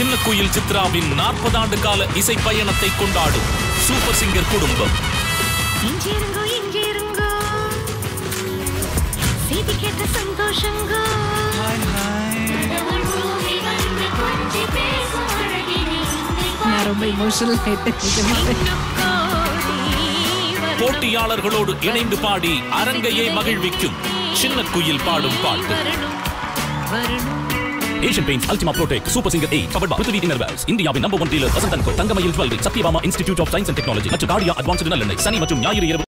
சின்ன குயில் சித்ராவின் நாற்பது ஆண்டு கால இசை பயணத்தை கொண்டாடும் சூப்பர் சிங்கர் குடும்பம் இங்கிருங்கோ இங்கிருங்கோ செய்தி கேட்ட சந்தோஷங்கோ நான் ரொம்ப இமோஷனல் ஆயிட்டேன் நிஜமாவே. போட்டியாளர்களோடு இணைந்து பாடி அரங்கையை மகிழ்விக்கும் சின்ன குயில் பாடும் பாட்டு Asian Paints Ultima Protek super singer eight power Prithvi innerwears இந்தியாவின் number one dealer Vasanth and co Thangamayil jewellery Sathyabama institute of science and technology மற்றும் காடியா அட்வான்ஸ்டு நல்லெண்ணெய் சனி மற்றும் ஞாயிறு இரவு